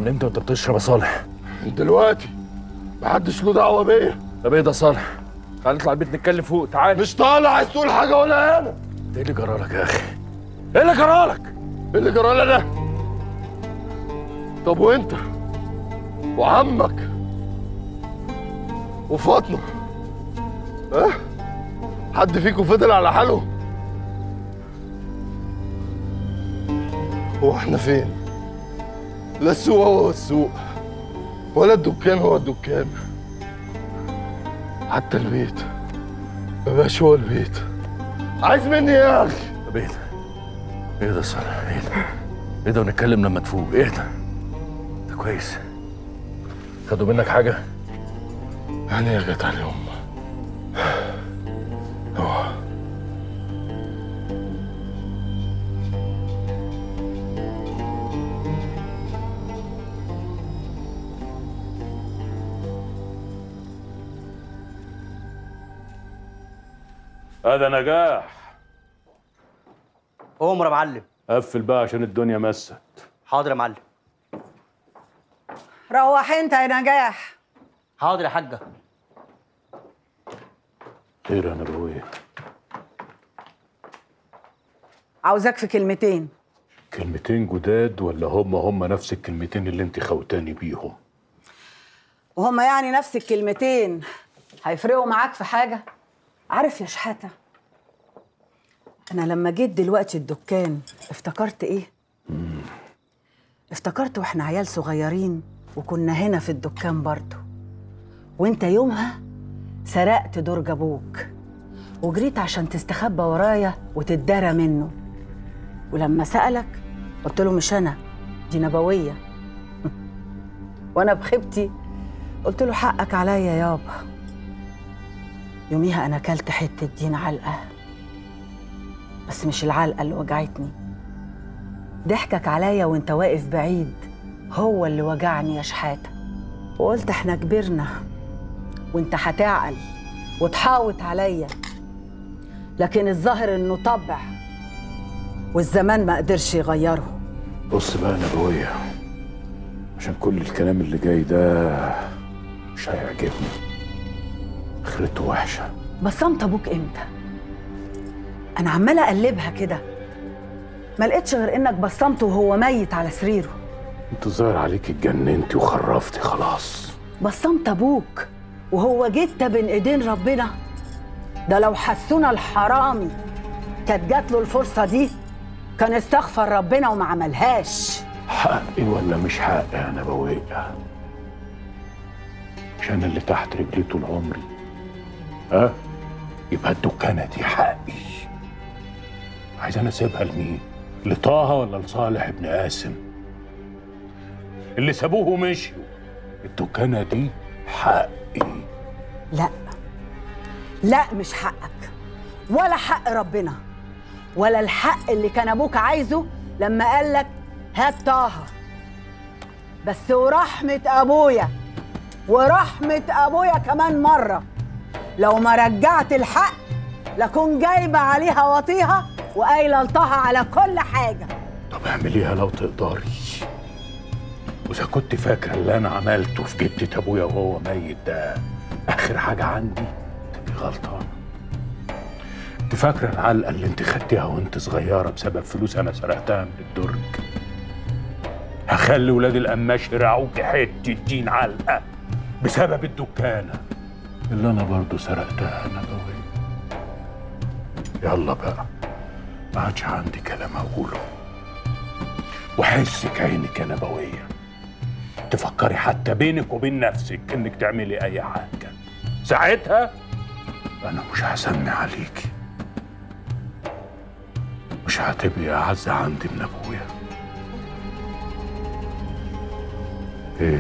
من امتى وانت بتشرب يا صالح من دلوقتي محدش له دعوه بيا طب ايه ده يا صالح تعال نطلع البيت نتكلم فوق تعال مش طالع عايز تقول حاجه ولا انا ايه اللي جرالك يا اخي ايه اللي جرالك ايه اللي جرى انا طب وانت وعمك وفاطمه ها حد فيكم فضل على حاله هو احنا فين لا السوق هو السوق ولا الدكان هو الدكان حتى البيت مبقاش هو البيت عايز مني ايه يا اخي طب ايه ده ايه ده يا صالح ايه ده ايه ده ونتكلم لما تفوق ايه ده ده كويس خدوا منك حاجه يعني يا جت عليهم هو هذا نجاح عمر يا معلم قفل بقى عشان الدنيا مست حاضر يا معلم روح انت يا نجاح حاضر يا حاجه خير يا نبوية عاوزاك في كلمتين كلمتين جداد ولا هم هم نفس الكلمتين اللي انت خوتاني بيهم وهما يعني نفس الكلمتين هيفرقوا معاك في حاجة عارف يا شحاتة أنا لما جيت دلوقتي الدكان افتكرت إيه؟ افتكرت وإحنا عيال صغيرين وكنا هنا في الدكان برضه وإنت يومها سرقت درج أبوك وجريت عشان تستخبى ورايا وتتدارى منه ولما سألك قلت له مش أنا دي نبوية وأنا بخيبتي قلت له حقك عليا يابا يوميها انا اكلت حته دين علقه بس مش العلقه اللي وجعتني ضحكك عليا وانت واقف بعيد هو اللي وجعني يا شحاته وقلت احنا كبرنا وانت هتعقل وتحاوط عليا لكن الظاهر انه طبع والزمان ما قدرش يغيره بص بقى يا نبوية عشان كل الكلام اللي جاي ده مش هيعجبني اخرته وحشة بصمت ابوك امتى انا عماله اقلبها كده ما لقيتش غير انك بصمته وهو ميت على سريره انت ظاهر عليك اتجننتي وخرفتي خلاص بصمت ابوك وهو جيت بين ايدين ربنا ده لو حسونا الحرامي كانت جات له الفرصه دي كان استغفر ربنا وما عملهاش حقي ولا مش حقي يا نبوية مش انا اللي تحت رجلي طول عمري ها يبقى الدكانة دي حقي عايز انا اسيبها لمين لطه ولا لصالح ابن قاسم اللي سابوه ومشيوا الدكانة دي حقي لا لا مش حقك ولا حق ربنا ولا الحق اللي كان ابوك عايزه لما قال لك هات طه بس ورحمة ابويا ورحمة ابويا كمان مرة لو ما رجعت الحق لكون جايبة عليها وطيها وقايلة لطه على كل حاجة طب اعمليها لو تقدري واذا كنت فاكره اللي انا عملته في جبتة ابويا وهو ميت ده اخر حاجه عندي تبقي غلطانه انت فاكره العلقه اللي انت خدتيها وانت صغيره بسبب فلوس انا سرقتها من الدرج هخلي ولاد القماش يرعوكي حته دين علقه بسبب الدكانه اللي انا برضه سرقتها انا بوي يلا بقى ما عادش عندي كلام اقوله وحسك عينك يا نبويه تفكري حتى بينك وبين نفسك انك تعملي اي حاجه ساعتها انا مش هسمي عليكي مش هتبقي اعز عندي من ابويا ايه